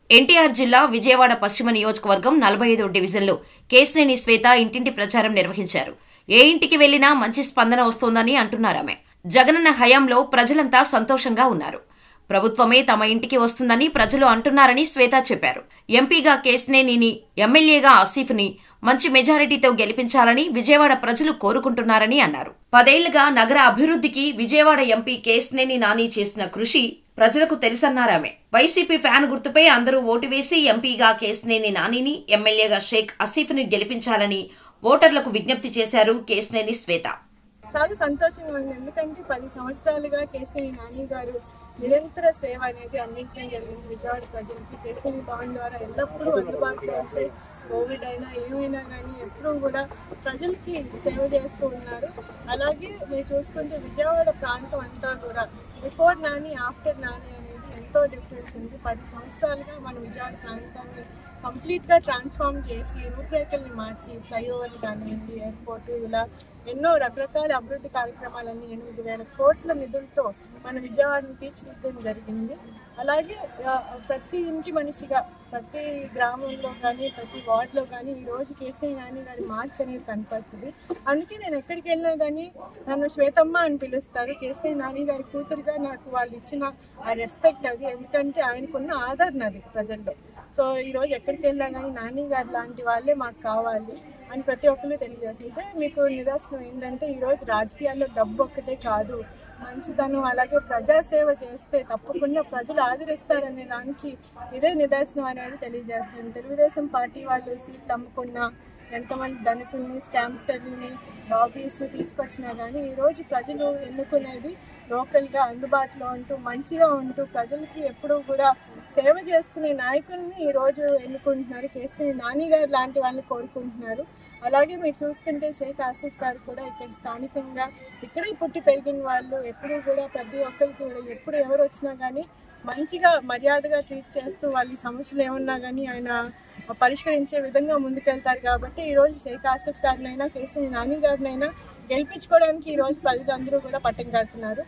ఎన్టీఆర్ జిల్లా విజయవాడ పశ్చిమ నియోజకవర్గం నలభై ఐదో డివిజన్లో కేశినేని శ్వేత ఇంటింటి ప్రచారం నిర్వహించారు ఏ ఇంటికి వెళ్లినా మంచి స్పందన వస్తోందని అంటున్నారామె జగనన్న హయాంలో ప్రజలంతా సంతోషంగా ఉన్నారు ప్రభుత్వమే తమ ఇంటికి వస్తుందని ప్రజలు అంటున్నారని శ్వేత చెప్పారు ఎంపీగా కేశినేనిని ఎమ్మెల్యేగా ఆసిఫ్ని మంచి మెజారిటీతో గెలిపించాలని విజయవాడ ప్రజలు కోరుకుంటున్నారని అన్నారు పదేళ్లుగా నగర అభివృద్ధికి విజయవాడ ఎంపీ కేశినేని నాని చేసిన కృషి ప్రజలకు తెలుసన్నారామె వైసీపీ ఫ్యాన్ గుర్తుపై అందరూ ఓటు వేసి ఎంపీగా కేశినేని నానిని ఎమ్మెల్యేగా షేక్ ఆసిఫ్ని గెలిపించాలని ఓటర్లకు విజ్ఞప్తి చేశారు కేశినేని శ్వేత చాలా సంతోషంగా ఉంది ఎందుకంటే పది సంవత్సరాలుగా కేశినేని నాని గారు నిరంతర సేవ అనేది అందించడం జరిగింది విజయవాడ ప్రజలకి కేశినేని భవన్ ద్వారా ఎల్లప్పుడూ అందుబాటులో ఉంటే కోవిడ్ అయినా ఏమైనా కానీ ఎప్పుడూ కూడా ప్రజలకి సేవ చేస్తూ ఉన్నారు అలాగే మీరు చూసుకుంటే విజయవాడ ప్రాంతం అంతా కూడా బిఫోర్ నాని ఆఫ్టర్ నాని అనేది ఎంతో డిఫరెన్స్ ఉంది పది సంవత్సరాలుగా మన విజయవాడ ప్రాంతాన్ని కంప్లీట్గా ట్రాన్స్ఫార్మ్ చేసి రూపురేఖల్ని మార్చి ఫ్లైఓవర్లు కానివ్వండి ఎయిర్పోర్ట్ ఇలా ఎన్నో రకరకాల అభివృద్ధి కార్యక్రమాలన్నీ ఎనిమిది వేల కోట్ల నిధులతో మన విజయవాడను తీర్చిదిద్దడం జరిగింది అలాగే ఆ, ప్రతి ఇంటి మనిషిగా ప్రతి గ్రామంలో కానీ ప్రతి వార్డులో కానీ ఈ రోజు కేసీ నాని గారి మార్క్ అనేది కనపడుతుంది అందుకే నేను ఎక్కడికి వెళ్ళినా కానీ నన్ను శ్వేతమ్మ అని పిలుస్తారు కేసీ నాని గారి కూతురుగా నాకు వాళ్ళు ఇచ్చిన ఆ రెస్పెక్ట్ అది ఎందుకంటే ఆయనకున్న ఆదరణ అది ప్రజల్లో సో ఈరోజు ఎక్కడికి వెళ్ళినా కానీ నాని గారు లాంటి వాళ్ళే మాకు కావాలి అని ప్రతి ఒక్కరు తెలియజేస్తుంది మీకు నిదర్శనం ఏంటంటే ఈరోజు రాజకీయాల్లో డబ్బు ఒక్కటే కాదు మంచితనం అలాగే ప్రజాసేవ చేస్తే తప్పకుండా ప్రజలు ఆదరిస్తారనే దానికి ఇదే నిదర్శనం అనేది తెలియజేస్తుంది తెలుగుదేశం పార్టీ వాళ్ళు సీట్లు అమ్ముకున్న ఎంతమంది ధనికుల్ని స్కామ్స్టర్ని లాబీస్ని తీసుకొచ్చినా కానీ ఈరోజు ప్రజలు ఎన్నుకునేది లోకల్గా అందుబాటులో ఉంటూ మంచిగా ఉంటూ ప్రజలకి ఎప్పుడూ కూడా సేవ చేసుకునే నాయకుల్ని ఈరోజు ఎన్నుకుంటున్నారు చేసిన నాని గారు లాంటి వాళ్ళని కోరుకుంటున్నారు అలాగే మీరు చూసుకుంటే షేక్ ఆసిఫ్ గారు కూడా ఇక్కడ స్థానికంగా ఇక్కడే పుట్టి పెరిగిన వాళ్ళు ఎప్పుడూ కూడా ప్రతి ఒక్కరికి కూడా ఎప్పుడు ఎవరు వచ్చినా కానీ మంచిగా మర్యాదగా ట్రీట్ చేస్తూ వాళ్ళ సమస్యలు ఏమన్నా కానీ ఆయన పరిష్కరించే విధంగా ముందుకెళ్తారు కాబట్టి ఈరోజు షేక్ ఆసిఫ్ గారినైనా కేసీ నాని గారినైనా గెలిపించుకోవడానికి ఈరోజు ప్రజలందరూ కూడా పట్టం కడుతున్నారు